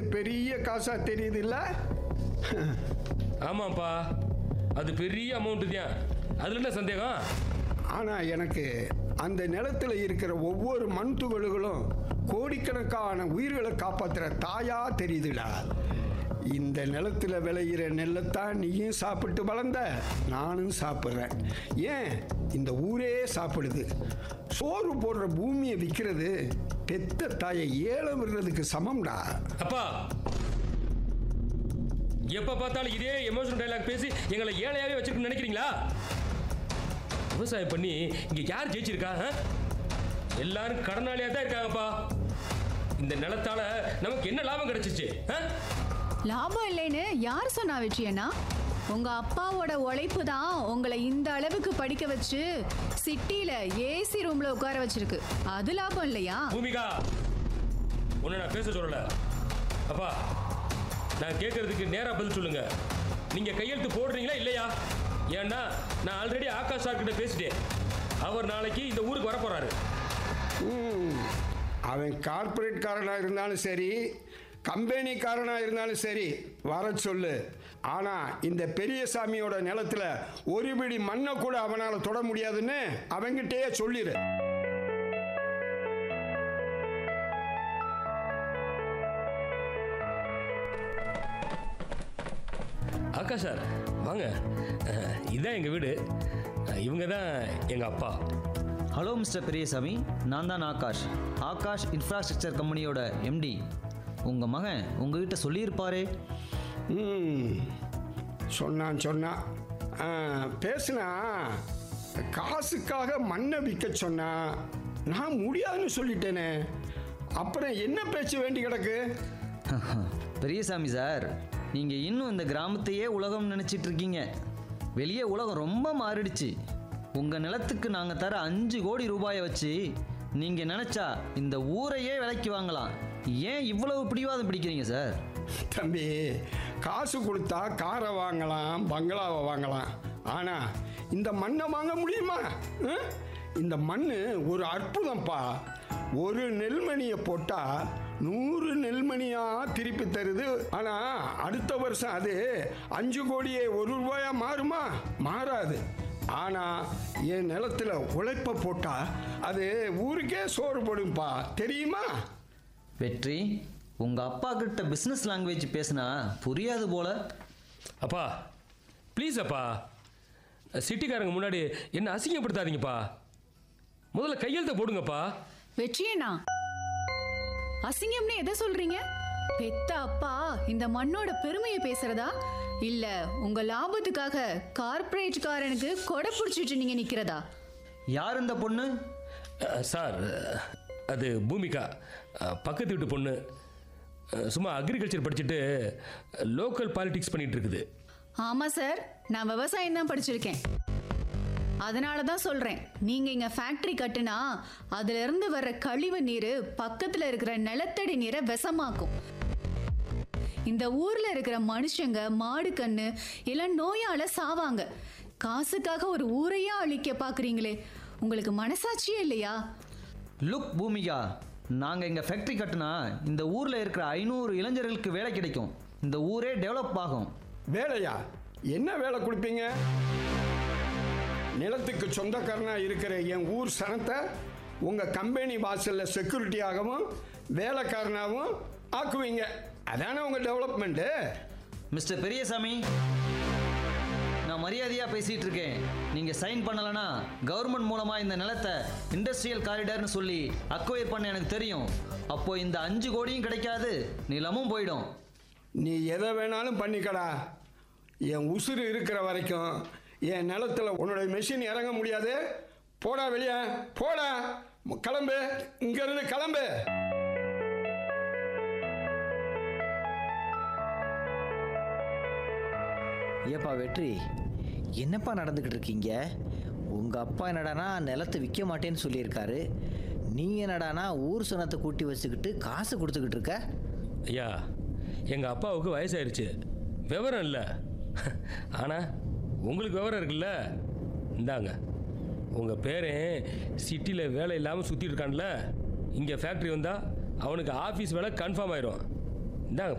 பெரிய காசா தெரியுது இல்ல ஆமாப்பா அது பெரிய அமௌண்ட்டு தான் அதில் என்ன சந்தேகம் ஆனா எனக்கு அந்த நிலத்துல இருக்கிற ஒவ்வொரு மண் துகள்களும் கோடிக்கணக்கான உயிர்களை காப்பாத்துற தாயா தெரியுதுடா இந்த நிலத்துல விளையிற நெல்லைத்தான் நீயும் சாப்பிட்டு வளர்ந்த நானும் சாப்பிட்றேன் ஏன் இந்த ஊரே சாப்பிடுது சோறு போடுற பூமியை விற்கிறது பெத்த தாயை ஏலம் விடுறதுக்கு சமம்டா அப்பா எப்ப பார்த்தாலும் இதே எமோஷனல் டைலாக் பேசி எங்களை ஏழையாவே வச்சிருக்கணும்னு நினைக்கிறீங்களா விவசாயம் பண்ணி இங்க யார் ஜெயிச்சிருக்கா ஆ? எல்லாரும் கடனாளியா தான் இருக்காங்கப்பா இந்த நிலத்தால நமக்கு என்ன லாபம் கிடைச்சிச்சு ஆ? லாபம் இல்லைன்னு யார் சொன்னா வெற்றியண்ணா உங்க அப்பாவோட உழைப்பு தான் உங்களை இந்த அளவுக்கு படிக்க வச்சு சிட்டில ஏசி ரூம்ல உட்கார வச்சிருக்கு அது லாபம் இல்லையா பூமிகா உன்னை நான் பேச சொல்லல அப்பா நான் கேட்கறதுக்கு நேரா பதில் சொல்லுங்க நீங்க கையெழுத்து போடுறீங்களா இல்லையா ஏன்னா நான் ஆல்ரெடி ஆகாஷ் சார் கிட்ட பேசிட்டேன் அவர் நாளைக்கு இந்த ஊருக்கு வர போறாரு ம், அவன் கார்ப்பரேட் காரனாக இருந்தாலும் சரி கம்பெனிக்காரனாக இருந்தாலும் சரி வர சொல்லு ஆனால் இந்த பெரியசாமியோட நிலத்துல ஒரு பிடி மண்ணை கூட அவனால் தொட முடியாதுன்னு அவங்கிட்டயே சொல்லிடு ஆகாஷ் சார் வாங்க அஹ், இதான் எங்கள் வீடு அஹ், இவங்க தான் எங்கள் அப்பா ஹலோ மிஸ்டர் பெரியசாமி நான் தான் ஆகாஷ் ஆகாஷ் இன்ஃப்ராஸ்ட்ரக்சர் கம்பெனியோட எம்டி உங்கள் மகன் உங்ககிட்ட சொல்லியிருப்பாரே ம் சொன்னான் சொன்னான் ஆ, பேசுனா காசுக்காக மண்ணை விற்க சொன்னா நான் முடியாதுன்னு சொல்லிட்டேனே அப்புறம் என்ன பேச்சு வேண்டி கிடக்கு பெரியசாமி சார் நீங்கள் இன்னும் இந்த கிராமத்தையே உலகம் நினச்சிட்டு இருக்கீங்க வெளியே உலகம் ரொம்ப மாறிடுச்சு உங்கள் நிலத்துக்கு நாங்கள் தர அஞ்சு கோடி ரூபாயை வச்சு நீங்கள் நினச்சா இந்த ஊரையே விலைக்கு வாங்கலாம் ஏன் இவ்வளவு பிடிவாதம் பிடிக்கிறீங்க சார் தம்பி காசு கொடுத்தா காரை வாங்கலாம் பங்களாவை வாங்கலாம் ஆனா இந்த மண்ணை வாங்க முடியுமா ஆ? இந்த மண் ஒரு அற்புதம்ப்பா ஒரு நெல்மணியை போட்டா நூறு நெல்மணியா திருப்பி தருது ஆனா அடுத்த வருஷம் அது அஞ்சு கோடியே ஒரு ரூபாயா மாறுமா மாறாது ஆனா என் நிலத்துல உழைப்ப போட்டா அது ஊருக்கே சோறு போடும்பா தெரியுமா வெற்றி உங்கள் அப்பா கிட்ட பிஸ்னஸ் லாங்குவேஜ் பேசினா புரியாது போல அப்பா ப்ளீஸ் அப்பா சிட்டிக்காரங்க முன்னாடி என்ன அசிங்கப்படுத்தாதீங்கப்பா முதல்ல கையெழுத்த போடுங்கப்பா வெற்றியண்ணா அசிங்கம்னு எதை சொல்றீங்க பெத்த அப்பா இந்த மண்ணோட பெருமையை பேசுறதா இல்ல உங்க லாபத்துக்காக கார்ப்பரேட்காரனுக்கு கொடை பிடிச்சிட்டு நீங்க நிக்கிறதா யார் இந்த பொண்ணு அஹ், சார் அஹ், அது பூமிகா அஹ், பக்கத்து வீட்டு பொண்ணு அஹ், சும்மா அக்ரிகல்ச்சர் படிச்சுட்டு லோக்கல் பாலிடிக்ஸ் பண்ணிட்டு இருக்குது ஆமா சார் நான் விவசாயம் தான் படிச்சிருக்கேன் அதனால தான் சொல்றேன் நீங்க இங்க ஃபேக்டரி கட்டுனா அதுல இருந்து வர்ற கழிவு நீர் பக்கத்துல இருக்கிற நிலத்தடி நீரை விஷமாக்கும் இந்த ஊர்ல இருக்கிற மனுஷங்க மாடு கண்ணு எல்லாம் நோயால சாவாங்க காசுக்காக ஒரு ஊரையே அழிக்க பாக்குறீங்களே உங்களுக்கு மனசாட்சியே இல்லையா லுக் பூமிகா நாங்கள் எங்கள் ஃபேக்ட்ரி கட்டினா இந்த ஊரில் இருக்கிற ஐநூறு இளைஞர்களுக்கு வேலை கிடைக்கும் இந்த ஊரே டெவலப் ஆகும் வேலையா என்ன வேலை கொடுப்பீங்க நிலத்துக்கு சொந்தக்காரனா இருக்கிற என் ஊர் சனத்தை உங்க கம்பெனி வாசல்ல செக்யூரிட்டியாகவும் வேலைக்காரனாகவும் ஆக்குவீங்க அதானே உங்க டெவலப்மெண்ட்டு மிஸ்டர் பெரியசாமி நான் மரியாதையாக பேசிகிட்டு இருக்கேன் நீங்கள் சைன் பண்ணலைன்னா கவர்மெண்ட் மூலமாக இந்த நிலத்தை இண்டஸ்ட்ரியல் காரிடார்னு சொல்லி அக்வயர் பண்ண எனக்கு தெரியும் அப்போ இந்த அஞ்சு கோடியும் கிடைக்காது நிலமும் போயிடும் நீ எதை வேணாலும் பண்ணிக்கடா என் உசுறு இருக்கிற வரைக்கும் என் நிலத்துல உன்னோட மெஷின் இறங்க முடியாது போடா வெளியே போடா கிளம்பு இங்கிருந்து கிளம்பு ஏப்பா வெற்றி என்னப்பா நடந்துக்கிட்டு இருக்கீங்க உங்கள் அப்பா என்னடானா நிலத்தை விற்க மாட்டேன்னு சொல்லியிருக்காரு நீ என்னடானா ஊர் சனத்தை கூட்டி வச்சுக்கிட்டு காசு கொடுத்துக்கிட்டு இருக்க ஐயா எங்கள் அப்பாவுக்கு வயசாயிருச்சு விவரம் இல்லை ஆனால் உங்களுக்கு விவரம் இருக்குல்ல இந்தாங்க உங்கள் பேரன் சிட்டியில் வேலை இல்லாமல் சுற்றிட்டு இருக்கான்ல இங்கே ஃபேக்ட்ரி வந்தால் அவனுக்கு ஆஃபீஸ் வேலை கன்ஃபார்ம் ஆயிரும் இந்தாங்க